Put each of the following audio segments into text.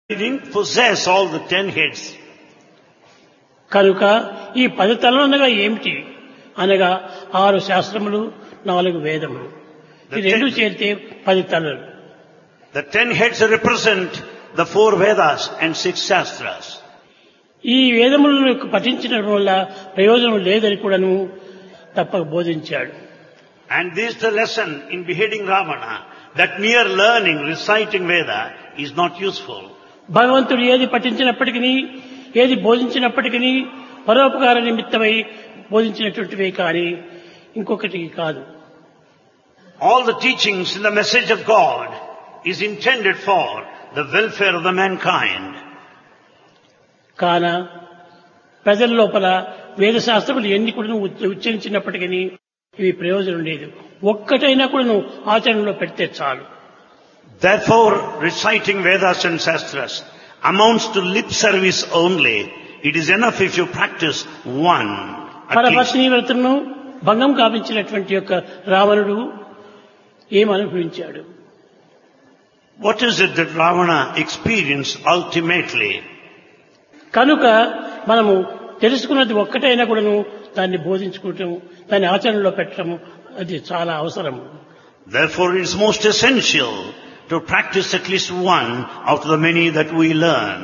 He didn't possess all the ten heads. కనుక ఈ పది తలలు అనగా ఏమిటి అనగా ఆరు శాస్త్రములు నాలుగు వేదములు ఈ రెండు చేరితే పది తలలు The ten heads represent the four Vedas and six Shastras. ఈ వేదములను పఠించడం వల్ల ప్రయోజనం లేదని కూడాను తప్పక బోధించాడు And this is the lesson in beheading Ravana, that mere learning, reciting Veda is not useful. భగవంతుడు ఏది పఠించినప్పటికీ ఏది బోధించినప్పటికీ పరోపకార నిమిత్తమై బోధించినటువంటివే కానీ ఇంకొకటి కాదు All the teachings in the message of God is intended for the welfare of the mankind. కాన ప్రజల లోపల వేదశాస్త్రములు ఎన్ని కూడా ఉచ్చరించినప్పటికీ ఇవి ప్రయోజనం లేదు ఒక్కటైనా కూడా ఆచరణలో పెడితే చాలు Therefore, reciting Vedas and Shastras amounts to lip service only. It is enough if you practice one. At least. పరపత్ని వ్రతను భంగం కావించినటువంటి యొక్క రావణుడు ఏం అనుభవించాడు What is it that Ravana experienced ultimately? కనుక మనము తెలుసుకున్నది ఒక్కటైనా కూడాను దాన్ని బోధించుకోవటం దాన్ని ఆచరణలో పెట్టడం అది చాలా అవసరం Therefore, it is most essential to practice at least one out of the many that we learn.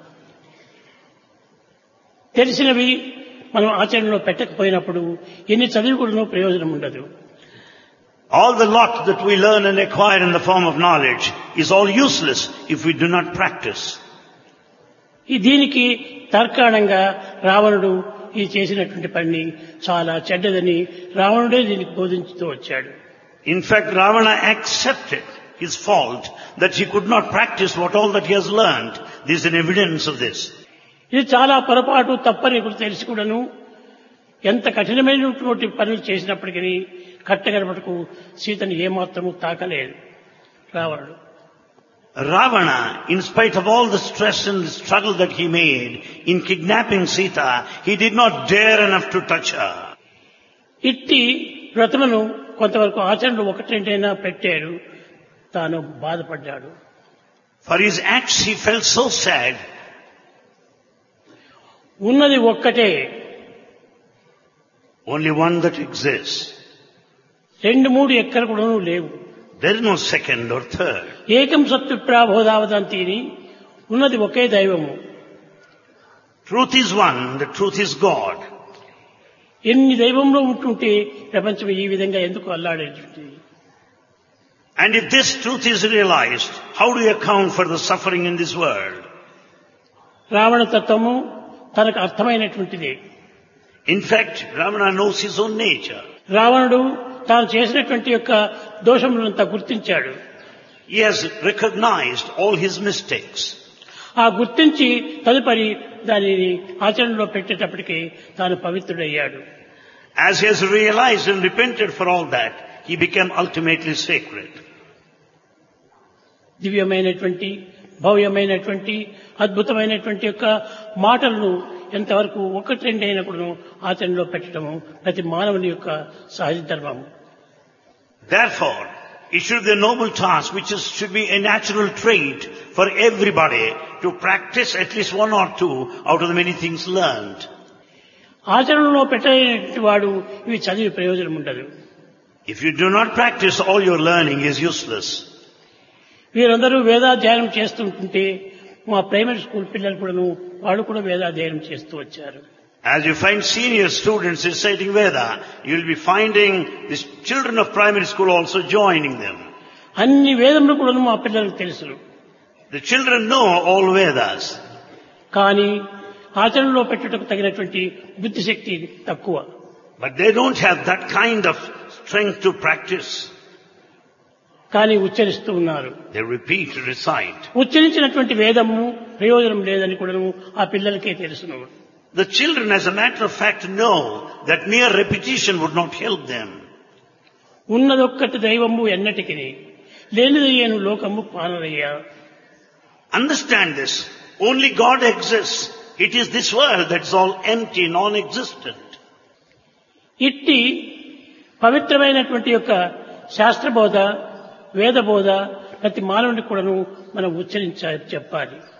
తెలిసినవి మనం ఆచరణలో పెట్టకపోయినప్పుడు ఎన్ని చదివి కూడాను ప్రయోజనం ఉండదు All the lot that we learn and acquire in the form of knowledge is all useless if we do not practice. ఈ దీనికి తర్కాణంగా రావణుడు ఈ చేసినటువంటి పని చాలా చెడ్డదని రావణుడే దీనికి బోధించుతూ వచ్చాడు In fact, Ravana accepted his fault that he could not practice what all that he has learned. There is an evidence of this. ఇది చాలా పొరపాటు తప్పని ఇప్పుడు తెలిసి కూడాను ఎంత కఠినమైనటువంటి పనులు చేసినప్పటికీ కట్టగడపటకు సీతను ఏమాత్రము తాకలేదు రావణుడు Ravana, in spite of all the stress and the struggle that he made in kidnapping Sita, he did not dare enough to touch her. ఇట్టి వ్రతమును కొంతవరకు ఆచరణలో ఒకటి రెండైనా పెట్టాడు తాను బాధపడ్డాడు For his acts he felt so sad. ఉన్నది ఒక్కటే Only one that exists. రెండు మూడు ఎక్కడ కూడా లేవు There is no second or third. ఏకం సత్తు ప్రాబోధావదంతిని ఉన్నది ఒకే దైవము Truth is one, the truth is God. ఎన్ని దైవంలో ఉంటుంటే ప్రపంచం ఈ విధంగా ఎందుకు అల్లాడేటువంటిది And if this truth is realized, how do you account for the suffering in this world? Ravana తత్వము తనకు అర్థమైనటువంటిదే In fact, Ravana knows his own nature. రావణుడు తాను చేసినటువంటి యొక్క దోషములంతా గుర్తించాడు He has recognized all his mistakes. ఆ గుర్తించి తదుపరి దానిని ఆచరణలో పెట్టేటప్పటికి తాను పవిత్రుడయ్యాడు As he has realized and repented for all that, he became ultimately sacred. దివ్యమైనటువంటి భవ్యమైనటువంటి అద్భుతమైనటువంటి యొక్క మాటలను ఎంతవరకు ఒకటి రెండు అయినప్పుడు ఆచరణలో పెట్టడము ప్రతి మానవుని యొక్క సహజ ధర్మము Therefore, it should be a noble task which is, should be a natural trait for everybody to practice at least one or two out of the many things learned. ఆచరణలో పెట్టేటువంటి వాడు ఇవి చదివి ప్రయోజనం ఉండదు If you do not practice, all your learning is useless. వీరందరూ వేదాధ్యయనం చేస్తుంటుంటే మా ప్రైమరీ స్కూల్ పిల్లలు కూడాను వాళ్ళు కూడా వేదాధ్యయనం చేస్తూ వచ్చారు As you find senior students reciting Veda, you will be finding the children of primary school also joining them. అన్ని వేదములు కూడాను మా పిల్లలకు తెలుసు The children know all Vedas, కానీ ఆచరణలో పెట్టుటకు తగినటువంటి బుద్ధిశక్తి తక్కువ but they don't have that kind of strength to practice. కానీ ఉచ్చరిస్తూ ఉన్నారు They repeat, recite. ఉచ్చరించినటువంటి వేదము ప్రయోజనం లేదని కూడాను ఆ పిల్లలకే తెలుసును The children, as a matter of fact, know that mere repetition would not help them. ఉన్నదొక్కటి దైవము ఎన్నటికి లేనిదయ్యాను లోకము పానరయ్యా Understand this. Only God exists. It is this world that's all empty, non-existent. ఇట్టి పవిత్రమైనటువంటి యొక్క శాస్త్రబోధ వేదబోధ ప్రతి మానవుడికి కూడాను మనం ఉచ్చరించాలి చెప్పాలి